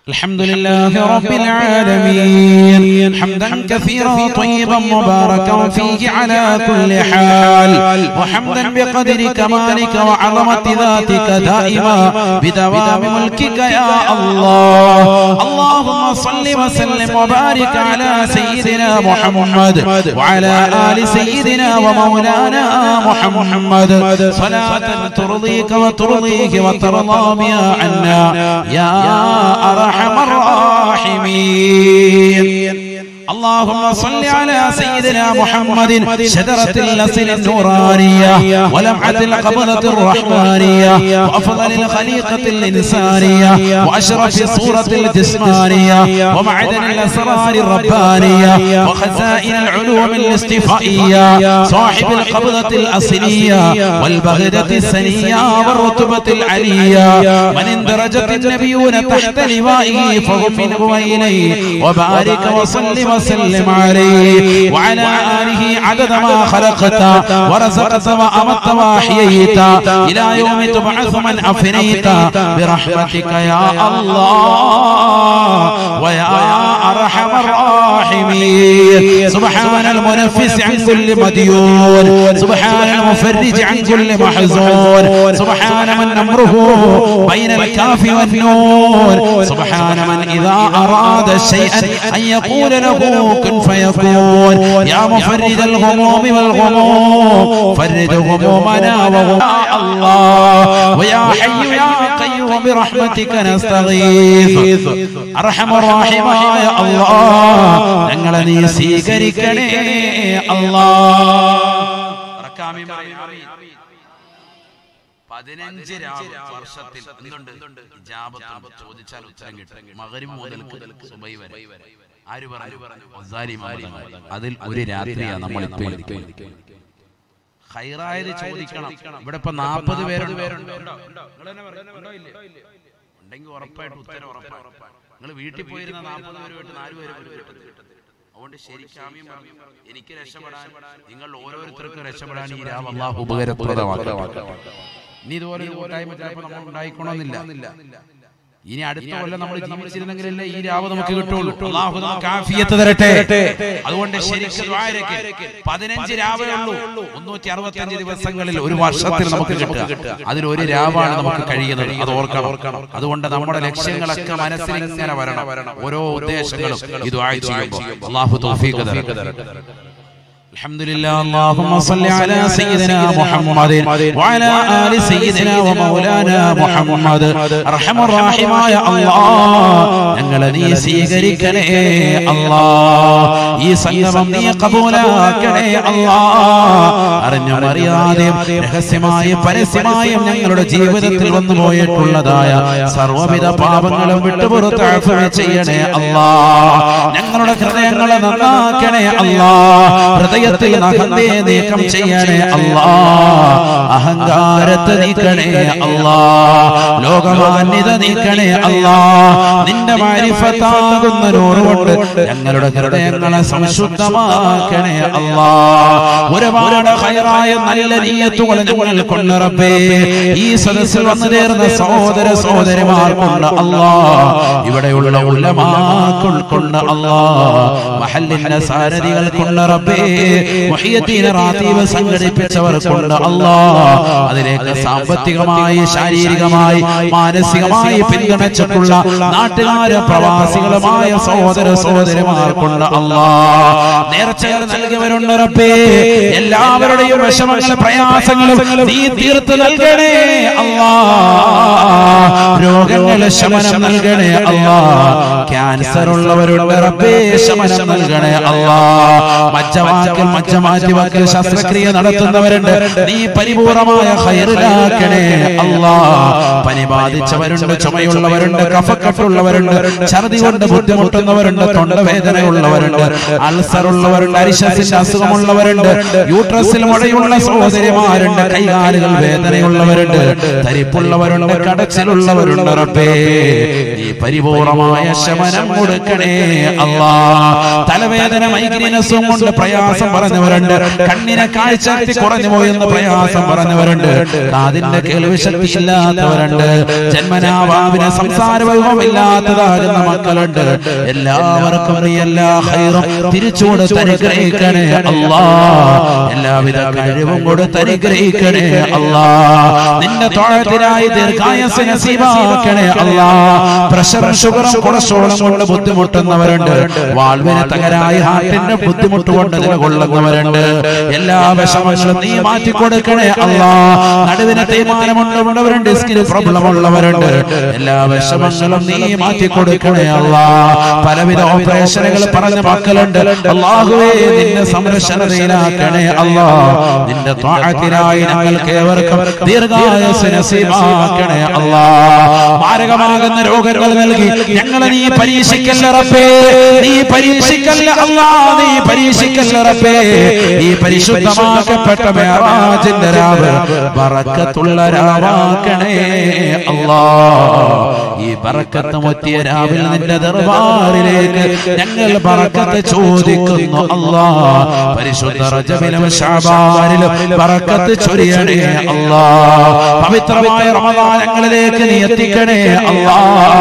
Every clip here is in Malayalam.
الحمد لله رب العالمين حمدا كثيرا طيبا مباركا فيه على كل حال وحمدا بقدر كمالك وعظمة ذاتك دائما بدوام ملكك يا الله اللهم صل وسلم وبارك على سيدنا محمد وعلى آل سيدنا ومولانا محمد صلاة ترضيك وترضيه وترضى بها عنا يا أرحم الراحمين اللهم صل على سيدنا محمد شجرة الأصل النورانية ولمعة القبضة الرحمانية وأفضل الخليقة الإنسانية وأشرف صورة الجسمانية ومعدن الأسرار الربانية وخزائن العلوم الاستفائية صاحب القبضة الأصلية والبغدة السنية والرتبة العلية من اندرجت النبيون تحت لوائه فهم منه وإليه وبارك وصل وسلم عليه وعلى آله عدد ما خلقت ورزقت وأمت وأحييت إلى يوم تبعث من أفنيت برحمتك يا الله ويا أرحم الراحمين سبحان المنفس عن كل مديون سبحان المفرج عن كل محزون سبحان من أمره بين الكاف والنون سبحان من إذا أراد شيئا أن يقول له كن فيكون يا مفرد الغموم والغموم فرد غمومنا وغموم الله ويا حي يا قيوم برحمتك نستغيث أرحم الراحمين يا الله ഞങ്ങളെ നീ സ്വീകരിക്കണേ അല്ലാ പതിനഞ്ച് വർഷത്തിൽ എന്തുണ്ട് ഇജാബത്ത് ചോദിച്ചാൽ ഉത്തരം കിട്ടും മകരിം മുതൽ സുബൈ വരെ ആര് പറഞ്ഞു വസാലി മഹദ്. അതിൽ ഒരു രാത്രിയാണ് നമ്മൾ ഇപ്പോൾ ഇരിക്കുന്നത്. ഹൈറായത് ചോദിക്കണം ഇവിടെ ഇപ്പൊ നാൽപ്പത് പേരുണ്ട് ഉണ്ടെങ്കിൽ ഉറപ്പായിട്ട് ഉത്തരം ഉറപ്പാണ് നിങ്ങൾ വീട്ടിൽ പോയിരുന്ന നാൽപ്പത് പേര് വിട്ട് നാല് പേര് പോലും കിട്ടുന്നില്ല അതുകൊണ്ട് ശരിക്കാമ്യം പറഞ്ഞു എനിക്ക് രക്ഷപ്പെടാൻ നിങ്ങൾ ഓരോരുത്തർക്കും രക്ഷപ്പെടാൻ ഈ രാവ് അള്ളാഹു ഉപകാരപ്രദമാക്കാം ഇനി ഇതുപോലെ ഒരു കൂട്ടായ്മ ചിലപ്പോൾ നമ്മൾ ഉണ്ടായിക്കണമെന്നില്ല ഇനി അടുത്ത കൊല്ലം നമ്മൾ ജീവിച്ചിരുന്നെങ്കിലല്ലേ ഈ രാവ് നമുക്ക് കിട്ടുള്ളൂ അള്ളാഹു നമുക്ക് ആഫിയത്ത് തരട്ടെ അതുകൊണ്ട് ശരിക്കും ദ്വാരക്ക് പതിനഞ്ച് രാവേ ഉള്ളൂ മുന്നൂറ്റി അറുപത്തഞ്ച് ദിവസങ്ങളിൽ ഒരു വർഷത്തിൽ നമുക്ക് കിട്ടുക അതിൽ ഒരു രാവാണ് നമുക്ക് കഴിയുന്നത് അത് ഓർക്കണം അതുകൊണ്ട് നമ്മുടെ ലക്ഷ്യങ്ങളൊക്കെ മനസ്സിൽ ഇങ്ങനെ വരണം ഓരോ ഉദ്ദേശങ്ങളും ഇത് ചെയ്യുമ്പോൾ അള്ളാഹു തൗഫീഖ് തരട്ടെ الحمد لله اللهم صل على سيدنا محمد وعلى آل سيدنا ومولانا محمد أرحم الراحماയ അല്ലാഹ് ഞങ്ങളെ നീ സ്വീകരിക്കണേ അല്ലാഹ് ഈ സംഗമം നീ കബൂലാക്കണേ അല്ലാഹ് അറിഞ്ഞും അറിയാതെയും രഹസ്യമായും പരസ്യമായും ഞങ്ങളുടെ ജീവിതത്തിൽ വന്നു പോയിട്ടുള്ളതായ സർവ്വവിധ പാപങ്ങളും വിട്ടുപുറത്ത് അഫ്വ ചെയ്യണേ അല്ലാഹ് ഞങ്ങളുടെ ഹൃദയങ്ങളെ നന്നാക്കണേ അല്ലാഹ് ഹൃദയത്തിൽ നഖന്തേ നീക്കം ചെയ്യണേ അല്ലാ അഹങ്കാരത്തെ നീക്കണേ അല്ലാ ലോകമാന്യത നീക്കണേ അല്ലാ നിന്റെ മാരിഫത്താകുന്ന നൂറുകൊണ്ട് ഞങ്ങളുടെ ഹൃദയങ്ങളെ സംശുദ്ധമാക്കണേ അല്ലാ ഒരുപാട് ഹൈറായ നല്ല നീയത്തുകൾ ഞങ്ങൾ കൊണ്ട് റബ്ബേ ഈ സദസ്സിൽ വന്നു ചേർന്ന സഹോദര സഹോദരിമാർ കൊണ്ട് അല്ലാ ഇവിടെയുള്ള ഉലമാക്കൾ കൊണ്ട് അല്ലാ മഹല്ലിന്റെ സാരഥികൾ കൊണ്ട് റബ്ബേ മുഹിയത്തീന് റാത്തീവ് സംഘടിപ്പിച്ചവർ കൊണ്ട് അല്ലാ അതിലേക്ക് സാമ്പത്തികമായി ശാരീരികമായി മാനസികമായി പിന്തുണച്ചിട്ടുള്ള നാട്ടുകാര് പ്രവാസികളുമായ സഹോദര സഹോദരിമാർ കൊണ്ട് അല്ലാ നേർച്ചകൾ നൽകിയവരുണ്ട് റബ്ബേ എല്ലാവരുടെയും വിഷമങ്ങളും പ്രയാസങ്ങളും നീ തീർത്ത് നൽകണേ അല്ലാ രോഗങ്ങൾ ശമനം നൽകണേ അല്ലാ ക്യാൻസർ ഉള്ളവരുണ്ട് റബ്ബേ ശമനം നൽകണേ അല്ലാ മജ്ജവാക്കൽ മജ്ജ മാറ്റിവാക്കൽ ശസ്ത്രക്രിയ നടത്തുന്നവരുണ്ട് നീ പരിപൂർണമായ ഹൈറിലാക്കണേ അല്ലാ പനി ബാധിച്ചവരുണ്ട് ചുമയുള്ളവരുണ്ട് കഫക്കെട്ടുള്ളവരുണ്ട് ഛർദി കൊണ്ട് ബുദ്ധിമുട്ടുന്നവരുണ്ട് തൊണ്ടവേദനയുള്ളവരുണ്ട് അൾസർ ഉള്ളവരുണ്ട് അരിശസിന്റെ അസുഖമുള്ളവരുണ്ട് യൂട്രസിൽ മുഴയുള്ള സഹോദരിമാരുണ്ട് കൈകാലുകൾ വേദനയുള്ളവരുണ്ട് തരിപ്പുള്ളവരുണ്ട് കടച്ചിലുള്ളവരുണ്ട് റബ്ബേ നീ പരിപൂർണമായ ശമനം കൊടുക്കണേ അല്ലാ തലവേദന മൈഗ്രീനസും കൊണ്ട് പ്രയാസം പറഞ്ഞവരുണ്ട് കണ്ണിനെ കാഴ്ചശക്തി കുറഞ്ഞു പോയെന്ന് പ്രയാസം പറഞ്ഞവരുണ്ട് കാതിന്റെ കേൾവി ശക്തി ഇല്ലാത്തവരുണ്ട് ജന്മനാവാവിന് സംസാര വൈഭവമില്ലാത്തതാകുന്ന മക്കളുണ്ട് എല്ലാവർക്കും നീ എല്ലാ ഹൈറും തിരിച്ചു കൊടുത്ത് അനുഗ്രഹിക്കണേ അല്ലാ എല്ലാവിധ കഴിവും കൊടുത്ത് അനുഗ്രഹിക്കണേ അല്ലാ നിന്റെ തോഴത്തിനായി ദീർഘായസ് നസീബാക്കണേ അല്ലാ പ്രഷറും ഷുഗറും കൊളസ്ട്രോളും കൊണ്ട് ബുദ്ധിമുട്ടുന്നവരുണ്ട് വാൾവിന് തകരായി ഹാർട്ടിന്റെ ബുദ്ധിമുട്ട് കൊണ്ട് നിലകൊള്ളുന്നവരുണ്ട് എല്ലാ വിഷമങ്ങളും നീ മാറ്റി കൊടുക്കണേ അല്ലാ നടുവിന് തേയ്മാനമുള്ളവരുണ്ട് ഡിസ്കിന് പ്രോബ്ലം ഉള്ളവരുണ്ട് എല്ലാ വിഷമങ്ങളും നീ മാറ്റി കൊടുക്കണേ അല്ലാ പലവിധ ഓപ്പറേഷനുകൾ പറഞ്ഞ മക്കളുണ്ട് അള്ളാഹുവേ നിന്റെ സംരക്ഷണയിലാക്കണേ അല്ലാ നിന്റെ ത്വാഅത്തിനായി ഞങ്ങൾക്ക് ഏവർക്കും ദീർഘായുസ് നസീബാക്കണേ അല്ലാ മാരകമാകുന്ന രോഗങ്ങൾ നൽകി ഞങ്ങളെ നീ പരീക്ഷിക്കല്ല റബ്ബേ നീ പരീക്ഷിക്കല്ല അല്ലാ നീ പരീക്ഷിക്കല്ല റബ്ബേ ഈ പരിശുദ്ധമാക്കപ്പെട്ട മേറാജിന്റെ രാവ് ബറക്കത്തുള്ള രാവാക്കണേ അല്ലാ ഈ ബറക്കത്ത് മുറ്റിയ രാവിൽ നിന്റെ ദർബാറിലേക്ക് ഞങ്ങൾ ബറക്കത്ത് ചോദിക്കുന്നു അല്ലാ പരിശുദ്ധ റജബിലും ശഅബാനിലും ബറക്കത്ത് ചൊരിയണേ അല്ലാ പവിത്രമായ റമദാനങ്ങളിലേക്ക് നീ എത്തിക്കണേ അല്ലാ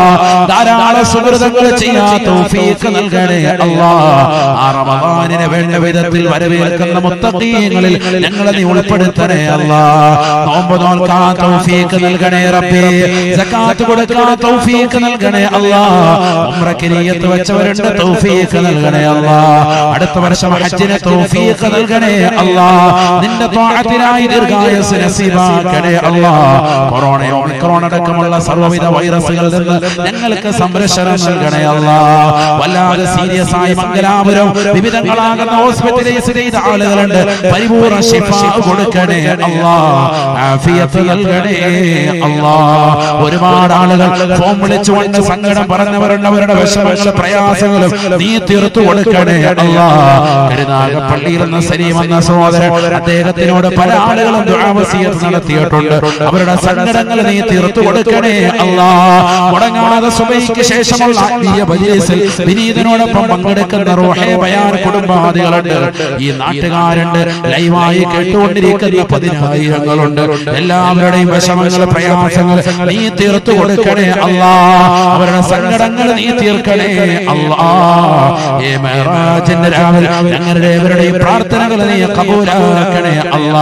ധാരാളം സുഹൃതങ്ങൾ ചെയ്യാൻ തൗഫീഖ് നൽകണേ അല്ലാ ആ റമദാനിനെ വേണ്ട വിധത്തിൽ വരവേൽക്കുന്ന മുത്തഖീങ്ങളിൽ ഞങ്ങളെ നീ ഉൾപ്പെടുത്തണേ അല്ലാ നോമ്പ് നോൽക്കാൻ തൗഫീഖ് നൽകണേ റബ്ബേ സക്കാത്ത് കൊടുക്കാൻ തൗഫീഖ് നൽകണേ അല്ലാ ഉംറയ്ക്ക് നിയ്യത്ത് വെച്ചവരുണ്ട് തൗഫീഖ് നൽകണേ അല്ലാ അടുത്ത വർഷം ഹജ്ജിന് തൗഫീഖ് നൽകണേ അല്ലാ നിന്റെ ത്വാഅത്തിനായി ദീർഘായുസ് നസീബാക്കണേ അല്ലാ കൊറോണ ഒമിക്രോൺ അടക്കമുള്ള സർവ്വവിധ വൈറസുകളിൽ നിന്ന് ഞങ്ങൾക്ക് സംരക്ഷണം നൽകണേ അല്ലാ വല്ലാതെ സീരിയസ് ആയി മംഗലാപുരം വിവിധങ്ങളാകുന്ന ഹോസ്പിറ്റലൈസ് ചെയ്ത ആളുകളുണ്ട് പരിപൂർണ ശിഫ കൊടുക്കണേ അല്ലാ ആഫിയത്ത് നൽകണേ അല്ലാ ഒരുപാട് ആളുകൾ ഫോൺ വിളിച്ചുകൊണ്ട് സങ്കടം പറഞ്ഞവരുണ്ട് അവരുടെ വിഷമങ്ങളും പ്രയാസങ്ങളും നീ തീർത്തു കൊടുക്കണേ അല്ലാ കരുനാഗപ്പള്ളിയിൽ നിന്ന് സലീം എന്ന സഹോദരൻ അദ്ദേഹത്തിനോട് പല ആളുകളും ദുആവസിയത്ത് നടത്തിയിട്ടുണ്ട് അവരുടെ സങ്കടങ്ങൾ നീ തീർത്തു കൊടുക്കണേ അല്ലാ മുടങ്ങാതെ സുബൈക്ക് ശേഷമുള്ള ആത്മീയ മജ്ലിസിൽ വിനീതനോടൊപ്പം പങ്കെടുക്കുന്ന റൂഹേ ബയാൻ കുടുംബാദികളുണ്ട് ഈ നാട്ടുകാരുണ്ട് ലൈവായി കേട്ടുകൊണ്ടിരിക്കുന്ന പതിനായിരങ്ങളുണ്ട് എല്ലാവരുടെയും വിഷമങ്ങൾ പ്രയാസങ്ങൾ നീ തീർത്തു കൊടുക്കണേ അല്ലാ അവരുടെ സങ്കടങ്ങൾ നീ തീർക്കണേ അല്ലാ ഏ മെഹറാജിന്റെ രാവിലെ ഞങ്ങളുടെ ഇവരുടെയും പ്രാർത്ഥനകൾ നീ കബൂലാക്കണേ അല്ലാ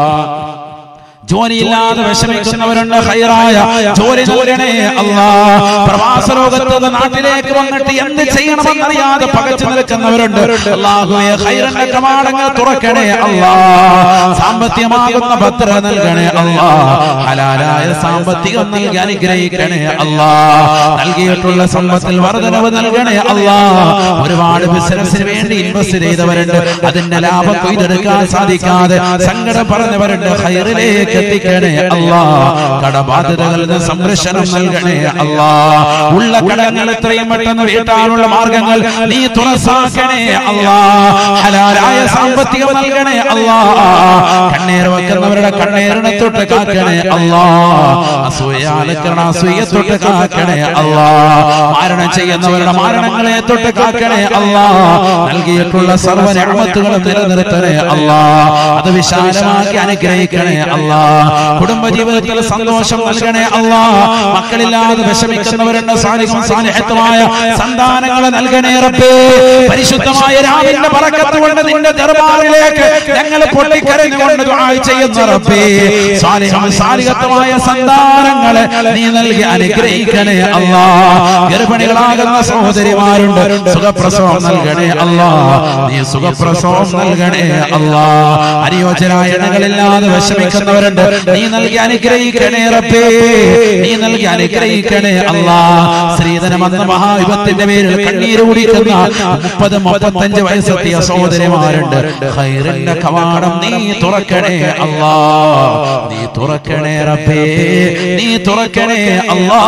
ജോലിയില്ലാതെ വിഷമിക്കുന്നവരുണ്ട് ഹൈറായ ജോലി നൽകണേ അല്ലാ പ്രവാസ ലോകത്ത് നിന്ന് നാട്ടിലേക്ക് വന്നിട്ട് എന്ത് ചെയ്യണമെന്നറിയാതെ പകച്ചു നിൽക്കുന്നവരുണ്ട് അല്ലാഹുവേ ഹൈറിന്റെ കവാടങ്ങൾ തുറക്കണേ അല്ലാ സാമ്പത്തികമാകുന്ന ഭദ്രത നൽകണേ അല്ലാ ഹലാലായ സാമ്പത്തികം നൽകി അനുഗ്രഹിക്കണേ അല്ലാ നൽകിയിട്ടുള്ള സമ്പത്തിൽ വർധനവ് നൽകണേ അല്ലാ ഒരുപാട് ബിസിനസിന് വേണ്ടി ഇൻവെസ്റ്റ് ചെയ്തവരുണ്ട് അതിന്റെ ലാഭം കൊയ്തെടുക്കാൻ സാധിക്കാതെ സങ്കടം പറഞ്ഞവരുണ്ട് ഹൈറിലേക്ക് എത്തിക്കണേ അല്ലാ കടബാധ്യതകളിൽ നിന്ന് സംരക്ഷണം നൽകണേ അല്ലാ ഉള്ള കടങ്ങൾ എത്രയും പെട്ടെന്ന് വീട്ടാനുള്ള മാർഗങ്ങൾ നീ തുറസാക്കണേ അല്ലാ ഹലാലായ സാമ്പത്തികം നൽകണേ അല്ലാ കണ്ണീർ വെക്കുന്നവരുടെ കണ്ണീരിനെ തൊട്ട് കാക്കണേ അല്ലാ അസൂയാലക്കണ അസൂയെ തൊട്ട് കാക്കണേ അല്ലാ മാരണം ചെയ്യുന്നവരുടെ മാരണങ്ങളെ തൊട്ട് കാക്കണേ അല്ലാ നൽകിയിട്ടുള്ള സർവ്വ നിഅമത്തുകളും നിലനിർത്തണേ അല്ലാ അത് വിശാലമാക്കി അനുഗ്രഹിക്കണേ അല്ലാ കുടുംബ ജീവിതത്തിൽ സന്തോഷം നൽകണേ അല്ലാ മക്കളില്ലാതെ വിഷമിക്കുന്നവരുണ്ട് സാലിഹും സാലിഹത്തുമായ സന്താനങ്ങളെ നൽകണേ റബ്ബേ പരിശുദ്ധമായ രാവിലെ പറക്കത്ത് കൊണ്ട് നിന്റെ ദർബാറിലേക്ക് ഞങ്ങൾ പൊട്ടിക്കരഞ്ഞുകൊണ്ട് ദുആ ചെയ്യുന്ന റബ്ബേ സാലിഹും സാലിഹത്തുമായ സന്താനങ്ങളെ നീ നൽകി അനുഗ്രഹിക്കണേ അല്ലാ ഗർഭിണികളാകുന്ന സഹോദരിമാരുണ്ട് സുഖപ്രസവം നൽകണേ അല്ലാ നീ സുഖപ്രസവം നൽകണേ അല്ലാ അനുയോജ്യരായ ഇണകളില്ലാതെ വിഷമിക്കുന്നവരുണ്ട് നീ നൽകി അനുഗ്രഹിക്കണേ റബ്ബേ നീ നൽകി അനുഗ്രഹിക്കണേ അല്ലാ ശ്രീധനം എന്ന മഹാവിപത്തിന്റെ പേരിൽ കണ്ണീര് കുടിക്കുന്ന മുപ്പത് മുപ്പത്തഞ്ച് വയസ്സെത്തിയ സഹോദരിമാരുണ്ട് ഹൈറിന്റെ കവാടം നീ തുറക്കണേ അല്ലാ നീ തുറക്കണേ റബ്ബേ നീ തുറക്കണേ അല്ലാ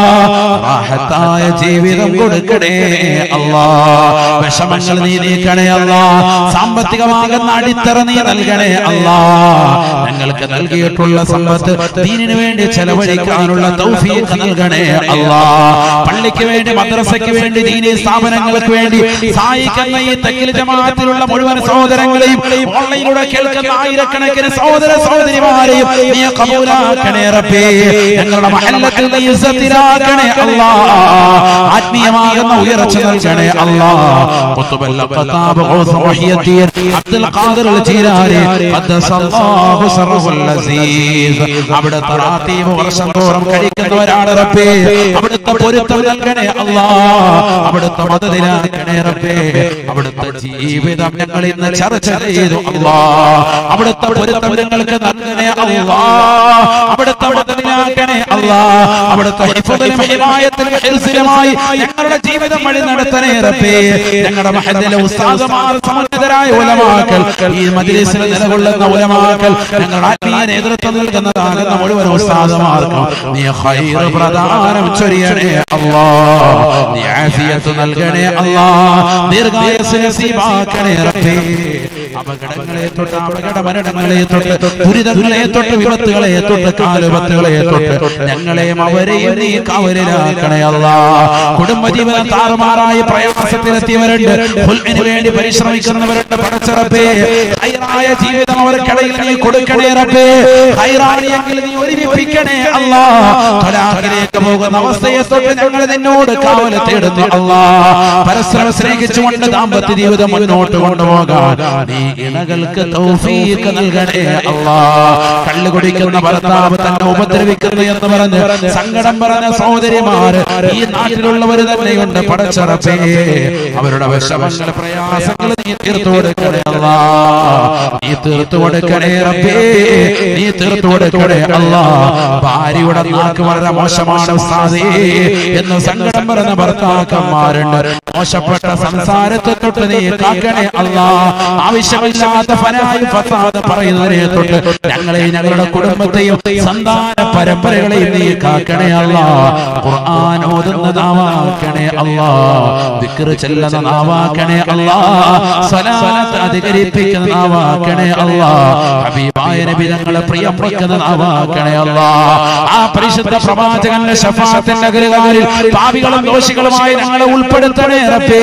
റാഹത്തായ ജീവിതം കൊടുക്കണേ അല്ലാ വിഷമങ്ങൾ നീ നീക്കണേ അല്ലാ സാമ്പത്തികമാകുന്ന അടിത്തറ നീ നൽകണേ അല്ലാ ഞങ്ങൾക്ക് നൽകി നൽകിയിട്ടുള്ള സമ്പത്ത് ദീനിന് വേണ്ടി ചെലവഴിക്കാനുള്ള തൗഫീഖ് നൽകണേ അല്ലാ പള്ളിക്ക് വേണ്ടി മദ്രസയ്ക്ക് വേണ്ടി ദീനി സ്ഥാപനങ്ങൾക്ക് വേണ്ടി സഹായിക്കുന്ന ഈ തെക്കിൽ ജമാഅത്തിലുള്ള മുഴുവൻ സഹോദരങ്ങളെയും ഓൺലൈനിലൂടെ കേൾക്കുന്ന ആയിരക്കണക്കിന് സഹോദര സഹോദരിമാരെയും നീ കബൂലാക്കണേ റബ്ബേ ഞങ്ങളുടെ മഹല്ലത്തിൽ നീ ഇസ്സത്തിലാക്കണേ അല്ലാ ആത്മീയമാകുന്ന ഉയർച്ച നൽകണേ അല്ലാ ഖുതുബൽ ഖതാബ് ഗൗസ് വഹിയദ്ദീൻ അബ്ദുൽ ഖാദിർ അൽ ജീലാനി ഖദ്ദസല്ലാഹു സർറുൽ അസീസ് അവിടുത്തെ റാത്തീബ് വർഷം തോറും കഴിക്കുന്നവരാണ് റബ്ബേ അവിടുത്തെ പൊരുത്തം നൽകണേ അല്ലാ അവിടുത്തെ മദതിലാക്കണേ റബ്ബേ അവിടുത്തെ ജീവിതം ഞങ്ങൾ ഇന്ന് ചർച്ച ചെയ്തു അല്ലാ അവിടുത്തെ പൊരുത്തം ഞങ്ങൾക്ക് നൽകണേ അല്ലാ അവിടുത്തെ മദതിലാക്കണേ അല്ലാ അവിടുത്തെ ഹിഫ്ദിലും ഹിമായത്തിലും ഹിർസിലുമായി ഞങ്ങളുടെ ജീവിതം വഴി നടത്തണേ റബ്ബേ ഞങ്ങളുടെ മഹല്ലിലെ ഉസ്താദുമാർ സമുന്നതരായ ഉലമാക്കൾ ഈ മജ്ലിസിൽ നിലകൊള്ളുന്ന ഉലമാക്കൾ ഞങ്ങളുടെ ആത്മീയ നേതൃത്വം നൽകുന്നതാകുന്ന മുഴുവൻ ഉസ്താദുമാർക്കും നീ ഖൈർ പ്രദാനം ചൊരിയണേ അല്ലാ നീ ആഫിയത്ത് നൽകണേ അല്ലാ ദീർഘായുസ് നസീബാക്കണേ റബ്ബേ അപകടങ്ങളെ തൊട്ട് അപകട മരണങ്ങളെ തൊട്ട് ദുരിതങ്ങളെ തൊട്ട് വിപത്തുകളെ തൊട്ട് കാലുപത്തുകളെ തൊട്ട് ഞങ്ങളെയും അവരെയും നീ കവലിലാക്കണേ അല്ലാ കുടുംബജീവനം താറുമാറായി പ്രയാസത്തിലെത്തിയവരുണ്ട് ഹുൽമിന് വേണ്ടി പരിശ്രമിക്കുന്നവരുണ്ട് പടച്ചറപ്പേ ഹൈറായ ജീവിതം അവർക്കിടയിൽ നീ കൊടുക്കണേ റബ്ബേ ഹൈറാണിയെങ്കിൽ നീ ഒരുമിപ്പിക്കണേ അല്ലാ തൊലാഖിലേക്ക് പോകുന്ന അവസ്ഥയെ തൊട്ട് ഞങ്ങൾ നിന്നോട് കാവൽ തേടുന്നു അല്ലാ പരസ്പരം സ്നേഹിച്ചുകൊണ്ട് ദാമ്പത്യ ജീവിതം മുന്നോട്ട് കൊണ്ടുപോകാൻ നീ ഇണകൾക്ക് തൗഫീഖ് നൽകണേ അല്ലാ കള്ളു കുടിക്കുന്ന ഭർത്താവ് തന്നെ ഉപദ്രവിക്കുന്നു എന്ന് പറഞ്ഞ് സങ്കടം പറഞ്ഞ സഹോദരിമാർ ഈ നാട്ടിലുള്ളവർ തന്നെയുണ്ട് പടച്ചറപ്പേ അവരുടെ വിഷമങ്ങൾ പ്രയാസങ്ങൾ നീ തീർത്തു കൊടുക്കണേ അല്ലാ നീ തീർത്തു കൊടുക്കണേ റബ്ബേ നീ തീർത്തു കൊടുക്കണേ അല്ലാ ഭാര്യയുടെ നാക്ക് വളരെ മോശമാണ് ഉസ്താദേ എന്ന് സങ്കടം പറഞ്ഞ ഭർത്താക്കന്മാരുണ്ട് മോശപ്പെട്ട സംസാരത്തെ തൊട്ട് നീ കാക്കണേ അല്ലാ ആവശ്യമില്ലാത്ത ഫനായി ഫസാദ് പറയുന്നതിനെ തൊട്ട് ഞങ്ങളെ ഞങ്ങളുടെ കുടുംബത്തെയും സന്താന പരമ്പരകളെയും നീ കാക്കണേ അല്ലാ ഖുർആൻ ഓതുന്ന നാവാക്കണേ അല്ലാ ദിക്ർ ചെല്ലുന്ന നാവാക്കണേ അല്ലാ സ്വലാത്ത് അധികരിപ്പിക്കുന്ന നാവാക്കണേ അല്ലാ ഹബീബായ നബി ഞങ്ങളെ പ്രിയം വെക്കുന്ന നാവാക്കണേ അല്ലാ ആ പരിശുദ്ധ പ്രവാചകന്റെ ശഫാത്തിന്റെ അഗ്രകാരിൽ പാപികളും ദോഷികളുമായി ഞങ്ങളെ ഉൾപ്പെടുത്തണേ റബ്ബേ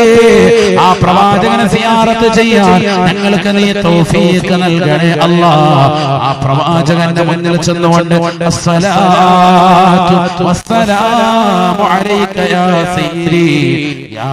ആ പ്രവാചകനെ സിയാറത്ത് ചെയ്യാൻ ഞങ്ങൾക്ക് നീ തൗഫീഖ് നൽകണേ അല്ലാ ആ പ്രവാചകന്റെ മുന്നിൽ ചെന്നുകൊണ്ട് അസ്സലാത്തു വസ്സലാമു അലൈക യാ സയ്യിദി യാ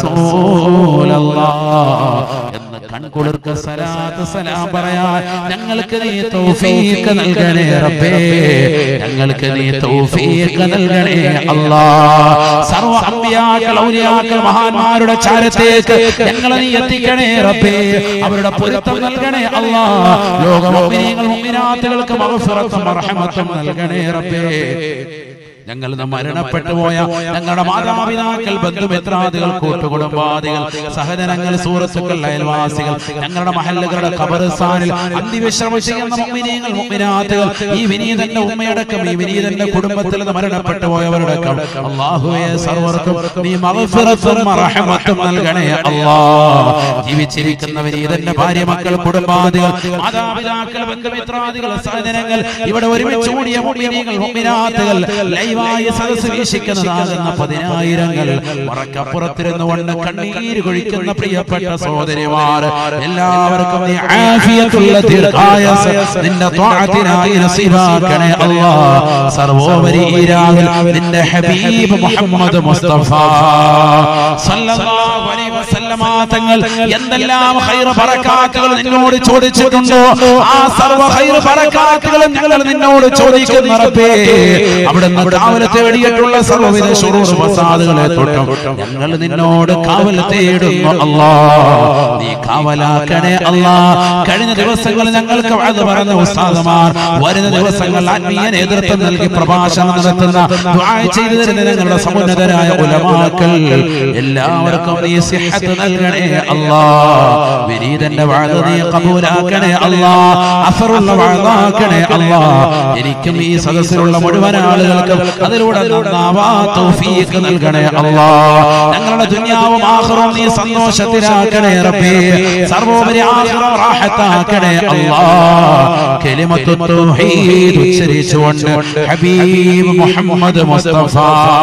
റസൂലല്ലാഹ് എന്ന് കൺകുളിർക്ക സലാത്ത് സലാം പറയാൻ ഞങ്ങൾക്ക് നീ തൗഫീഖ് നൽകണേ റബ്ബേ ഞങ്ങൾക്ക് നീ തൗഫീഖ് നൽകണേ അല്ലാ സർവ അമ്പിയാക്കൾ ഔലിയാക്കൾ മഹാന്മാരുടെ ചാരത്തേക്ക് ഞങ്ങളെ നീ എത്തിക്കണേ റബ്ബേ അവരുടെ പൊരുത്തം നൽകണേ അല്ലാ ലോക മുഅ്മിനീങ്ങൾ മുഅ്മിനാത്തുകൾക്ക് മഗ്ഫിറത്തും റഹ്മത്തും നൽകണേ റബ്ബേ ഞങ്ങൾ ഇന്ന് മരണപ്പെട്ടു പോയ ഞങ്ങളുടെ മാതാപിതാക്കൾ ബന്ധുമിത്രാദികൾ കൂട്ടുകുടുംബാദികൾ സഹജനങ്ങൾ സുഹൃത്തുക്കൾ അയൽവാസികൾ ഞങ്ങളുടെ മഹല്ലുകളുടെ ഖബർസ്ഥാനിൽ അന്തിവിശ്രമം ചെയ്യുന്ന മുഅ്മിനീങ്ങൾ മുഅ്മിനാത്തുകൾ ഈ വിനീതന്റെ ഉമ്മയടക്കം ഈ വിനീതന്റെ കുടുംബത്തിൽ നിന്ന് മരണപ്പെട്ടു പോയവരടക്കം അല്ലാഹുവേ സർവർക്കും നീ മഗ്ഫിറത്തും റഹ്മത്തും നൽകണേ അല്ലാ ജീവിച്ചിരിക്കുന്ന വിനീതന്റെ ഭാര്യ മക്കൾ കുടുംബാദികൾ മാതാപിതാക്കൾ ബന്ധുമിത്രാദികൾ സഹജനങ്ങൾ ഇവിടെ ഒരുമിച്ച് കൂടിയ മുഅ്മിനീങ്ങൾ മുഅ്മിനാത്തുകൾ ലൈവായ സദസ് വീക്ഷിക്കുന്നതാകുന്ന പതിനായിരങ്ങൾ മറക്കപ്പുറത്തിരുന്നു കൊണ്ട് കണ്ണീര് കൊഴിക്കുന്ന പ്രിയപ്പെട്ട സഹോദരിമാർ എല്ലാവർക്കും നീ ആഫിയത്തുള്ള ദീർഘായുസ്സ് നിന്റെ ത്വാഅത്തിനായി നസീബാക്കണേ അല്ലാ സർവോപരി ഈ രാവിൽ നിന്റെ ഹബീബ് മുഹമ്മദ് മുസ്തഫ സല്ലല്ലാഹു അലൈഹി വസല്ലമ തങ്ങൾ എന്തെല്ലാം ഖൈർ ബറകാത്തുകൾ നിന്നോട് ചോദിച്ചിട്ടുണ്ടോ ആ സർവ്വ ഖൈർ ബറകാത്തുകളും ഞങ്ങൾ നിന്നോട് ചോദിക്കുന്ന റബ്ബേ അവിടുന്ന് കാവൽ തേടിയിട്ടുള്ള സർവ്വവിധ ശുറൂർ ഫസാദുകളെ തൊട്ടും ഞങ്ങൾ നിന്നോട് കാവൽ തേടുന്നു അല്ലാ നീ കാവലാക്കണേ അല്ലാ കഴിഞ്ഞ ദിവസങ്ങളിൽ ഞങ്ങൾക്ക് വഅദ് പറഞ്ഞ ഉസ്താദുമാർ വരുന്ന ദിവസങ്ങൾ ആത്മീയ നേതൃത്വം നൽകി പ്രഭാഷണം നടത്തുന്ന ദുആ ചെയ്തു തരുന്ന ഞങ്ങളുടെ സമുന്നതരായ ഉലമാക്കൾ എല്ലാവർക്കും നീ സിഹത്ത് നൽകണേ അല്ലാ വിനീതന്റെ വഅദ് നീ കബൂലാക്കണേ അല്ലാ അഫറുള്ള വഅദാക്കണേ അല്ലാ എനിക്കും ഈ സദസ്സിലുള്ള മുഴുവൻ ആളുകൾക്കും അതിലൂടെ നന്നാവാ തൗഫീഖ് നൽകണേ അല്ലാ ഞങ്ങളുടെ ദുനിയാവും ആഖിറും നീ സന്തോഷത്തിലാക്കണേ റബ്ബേ സർവോപരി ആഖിറം റാഹത്താക്കണേ അല്ലാ കലിമത്തു തൗഹീദ് ഉച്ചരിച്ചുകൊണ്ട് ഹബീബ് മുഹമ്മദ് മുസ്തഫ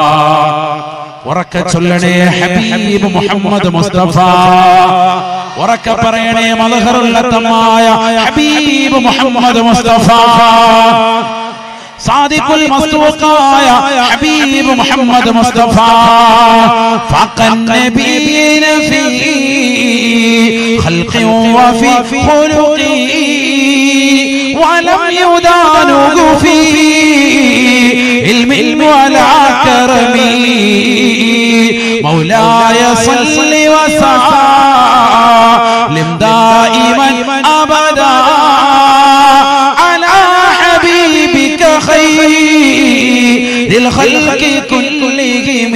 ഉറക്ക ചൊല്ലണേ ഹബീബ് മുഹമ്മദ് മുസ്തഫ ഉറക്ക പറയണേ മലഹറുള്ളത്തമായ ഹബീബ് മുഹമ്മദ് മുസ്തഫ സാദിഖുൽ മസ്തൂഖായ ഹബീബ് മുഹമ്മദ് മുസ്തഫ ഫഖൻ നബിയിന ഫീ ഖൽഖി വഫി ഖുലുഖി ولم يدانه في علم ولا كرم مولاي صل وسلم دائما ابدا على حبيبك خير الخلق كلهم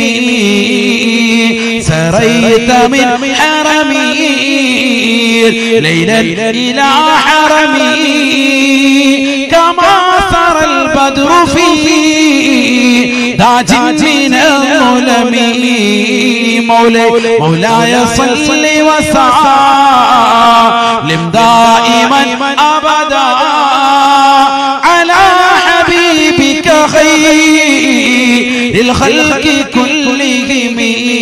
سريت من حرمي ليلا الى حرمي كما سرى البدر في داج من الظلم مولاي مولاي صل وسلم دائما ابدا على حبيبك خير الخلق كلهم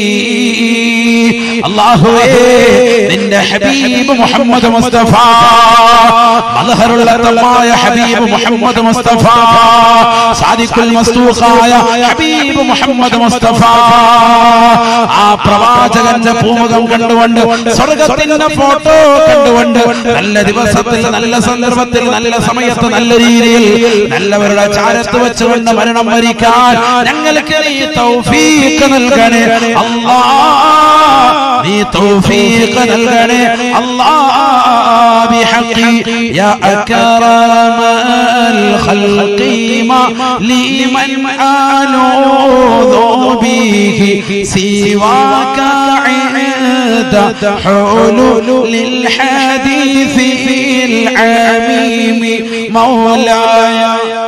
അള്ളാഹുവേ നിന്റെ ഹബീബ് മുഹമ്മദ് മുസ്തഫ മലഹറുള്ളതമായ ഹബീബ് മുഹമ്മദ് മുസ്തഫ സാദിഖുൽ മസ്തൂഖായ ഹബീബ് മുഹമ്മദ് മുസ്തഫ ആ പ്രവാചകന്റെ പൂമുഖം കണ്ടുകൊണ്ട് സ്വർഗത്തിന്റെ ഫോട്ടോ കണ്ടുകൊണ്ട് നല്ല ദിവസത്തിൽ നല്ല സന്ദർഭത്തിൽ നല്ല സമയത്ത് നല്ല രീതിയിൽ നല്ലവരുടെ ചാരത്ത് വെച്ചുകൊണ്ട് മരണം മരിക്കാൻ ഞങ്ങൾക്ക് നീ തൗഫീഖ് നൽകണേ അല്ലാ നീ തൗഫീഖ് നൽകണേ അല്ലാ ബിഹഖി യാ അക്രമൽ ഖൽഖി മാ ലിമൻ ആലൂദു ബിഹി സിവാക عند حلول الحديث العميم مولاي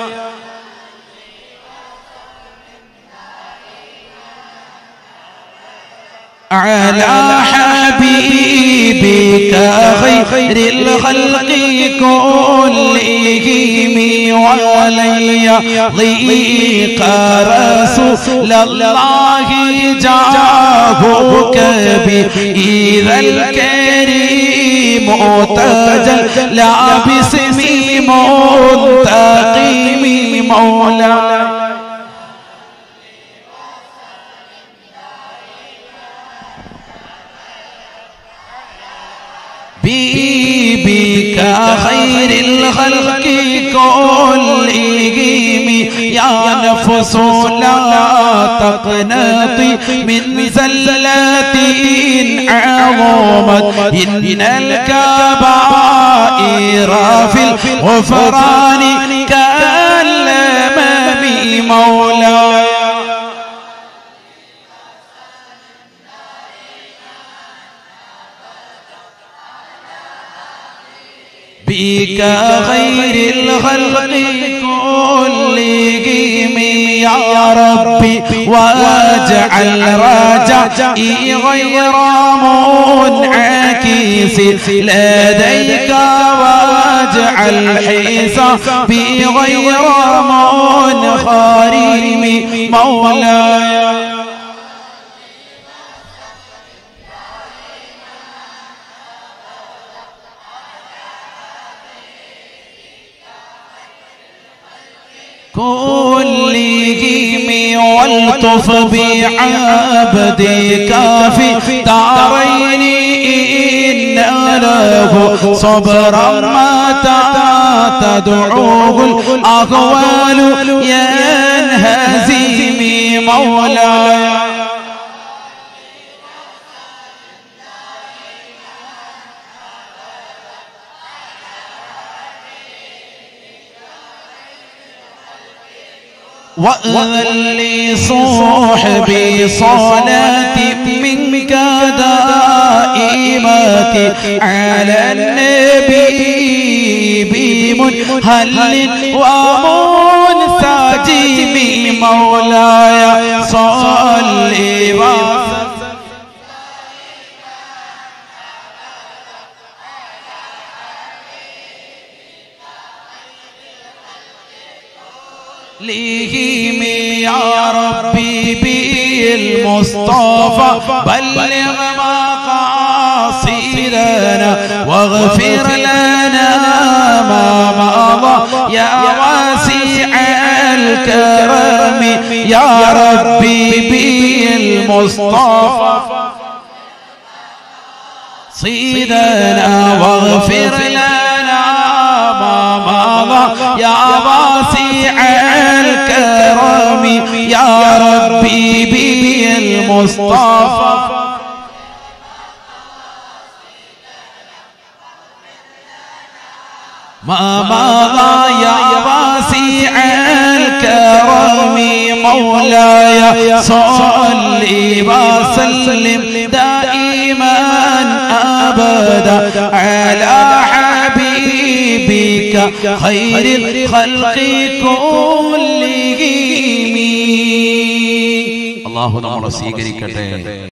على حبيبك خير الخلق كلهم ولي ضيق رسول الله جاهك بإذا الكريم تجلى باسم منتقم مولاي بك خير الخلق كلهم يا نفس لا تقنطي من زلة عظمت إن الكبائر في الغفران كالأمام مولاي بك خير الخلق كلهم يا ربي واجعل رجائي غير منعكس لديك واجعل حسابي غير منخرم مولاي كلهم والطف بعبدك في دارين إن له صبرا متى تدعوه الأقوال ينهزم مولاي وأذن لي صاحبي صلاة منك دائمة على النبي بمنهل ومنسجم مولاي صل وسلم ليهم يا ربي بالمصطفى بلغ مقاصدنا واغفر لنا ما مضى يا واسع الكرم يا ربي بالمصطفى صيدنا واغفر لنا ما مضى يا واسع الكرم يا ربي بالمصطفى ما مضى يا واسع الكرم مولاي صل وسلم دائما ابدا على حبيبك خير الخلق كلهم الله നമ്മളെ സ്വീകരിക്കട്ടെ